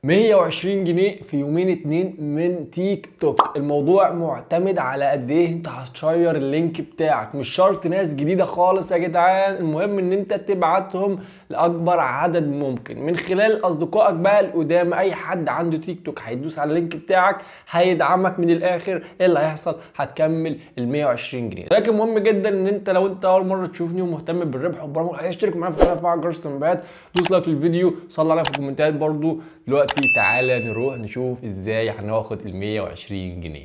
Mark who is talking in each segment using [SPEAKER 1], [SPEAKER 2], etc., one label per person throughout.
[SPEAKER 1] 120 جنيه في يومين اتنين من تيك توك الموضوع معتمد على قد ايه انت هتشير اللينك بتاعك مش شرط ناس جديده خالص يا جدعان المهم ان انت تبعتهم لاكبر عدد ممكن من خلال اصدقائك بقى القدام اي حد عنده تيك توك هيدوس على اللينك بتاعك هيدعمك من الاخر ايه اللي هيحصل هتكمل ال 120 جنيه لكن مهم جدا ان انت لو انت اول مره تشوفني ومهتم بالربح والبرامج اشترك معانا في القناه وفعل جرس التنبيهات دوس لايك للفيديو صلي عليا في الكومنتات برضو دلوقتي تعالى نروح نشوف ازاي هناخد ال 120 جنيه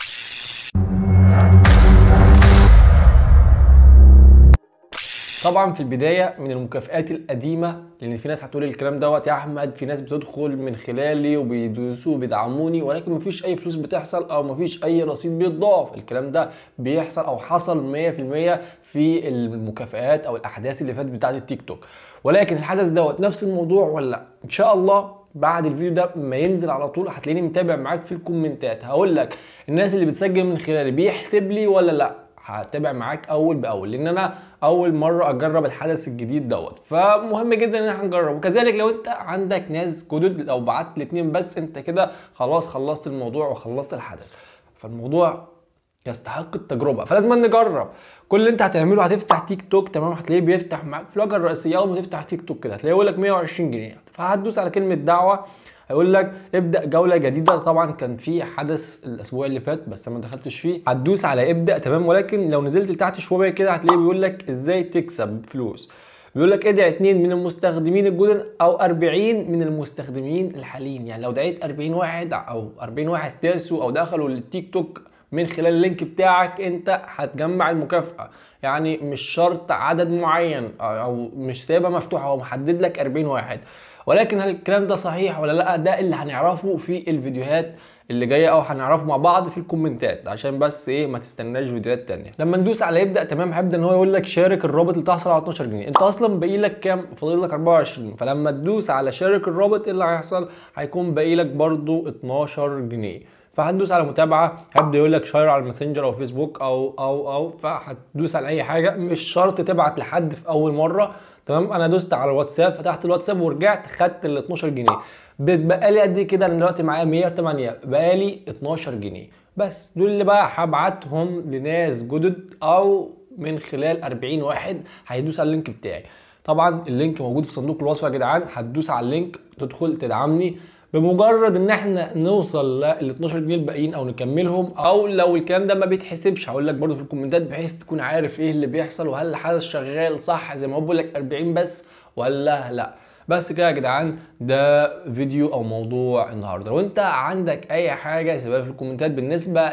[SPEAKER 1] طبعا في البدايه من المكافئات القديمه لان في ناس هتقول الكلام دوت يا احمد في ناس بتدخل من خلالي وبيدوسوا وبيدعموني ولكن مفيش اي فلوس بتحصل او مفيش اي رصيد بيتضاف الكلام ده بيحصل او حصل 100% في المكافئات او الاحداث اللي فاتت بتاعه التيك توك ولكن الحدث دوت نفس الموضوع ولا لا ان شاء الله بعد الفيديو ده ما ينزل على طول هتلاقيني متابع معاك في الكومنتات هقول لك الناس اللي بتسجل من خلالي بيحسب لي ولا لا هتابع معاك اول باول لان انا اول مره اجرب الحدث الجديد دوت فمهم جدا ان احنا نجرب وكذلك لو انت عندك ناس جدد لو بعت الاثنين بس انت كده خلاص خلصت الموضوع وخلصت الحدث فالموضوع يستحق التجربه فلازم نجرب كل اللي انت هتعمله هتفتح تيك توك تمام هتلاقيه بيفتح معاك في الواجهه الرئيسيه اول ما تفتح تيك توك كده هتلاقيه يقول لك 120 جنيه فهتدوس على كلمه دعوه هيقول لك ابدا جوله جديده طبعا كان في حدث الاسبوع اللي فات بس انا ما دخلتش فيه هتدوس على ابدا تمام ولكن لو نزلت لتحت شويه كده هتلاقيه بيقول لك ازاي تكسب فلوس بيقول لك ادعي اثنين من المستخدمين الجدد او 40 من المستخدمين الحاليين يعني لو دعيت 40 واحد او 40 واحد داسوا او دخلوا للتيك توك من خلال اللينك بتاعك انت هتجمع المكافاه يعني مش شرط عدد معين او مش سايبها مفتوحه هو محدد لك 40 واحد ولكن هل الكلام ده صحيح ولا لا ده اللي هنعرفه في الفيديوهات اللي جايه او هنعرفه مع بعض في الكومنتات عشان بس ايه ما تستناش فيديوهات تانية لما ندوس على يبدا تمام هيبدا ان هو يقول لك شارك الرابط اللي تحصل على 12 جنيه انت اصلا باقي لك كام فاضل لك 24 فلما تدوس على شارك الرابط اللي هيحصل هيكون باقي لك برده 12 جنيه فهتدوس على متابعه هيبدا يقول لك شير على الماسنجر او فيسبوك او او او فهتدوس على اي حاجه مش شرط تبعت لحد في اول مره تمام انا دوست على الواتساب فتحت الواتساب ورجعت خدت ال 12 جنيه بتبقى لي قد ايه كده انا دلوقتي معايا 108 بقى لي 12 جنيه بس دول اللي بقى هبعتهم لناس جدد او من خلال 40 واحد هيدوس على اللينك بتاعي طبعا اللينك موجود في صندوق الوصف يا جدعان هتدوس على اللينك تدخل تدعمني بمجرد ان احنا نوصل لل 12 جنيه الباقيين او نكملهم او لو الكلام ده ما بيتحسبش هقول لك برده في الكومنتات بحيث تكون عارف ايه اللي بيحصل وهل الحدث شغال صح زي ما بقول لك 40 بس ولا لا بس كده يا جدعان ده فيديو او موضوع النهارده لو انت عندك اي حاجه سيبها في الكومنتات بالنسبه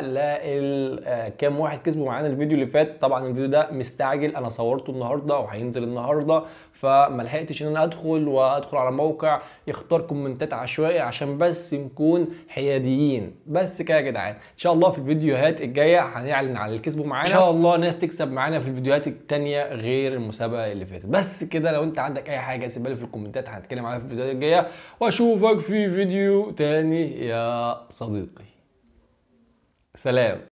[SPEAKER 1] لكام واحد كسبوا معانا الفيديو اللي فات طبعا الفيديو ده مستعجل انا صورته النهارده وهينزل النهارده فما لحقتش ان انا ادخل وادخل على موقع يختار كومنتات عشوائي عشان بس نكون حياديين بس كده يا جدعان ان شاء الله في الفيديوهات الجايه هنعلن على اللي كسبوا معانا ان شاء الله ناس تكسب معانا في الفيديوهات التانية غير المسابقه اللي فاتت بس كده لو انت عندك اي حاجه سيبها لي في الكومنتات هنتكلم عليها في الفيديوهات الجايه واشوفك في فيديو تاني يا صديقي سلام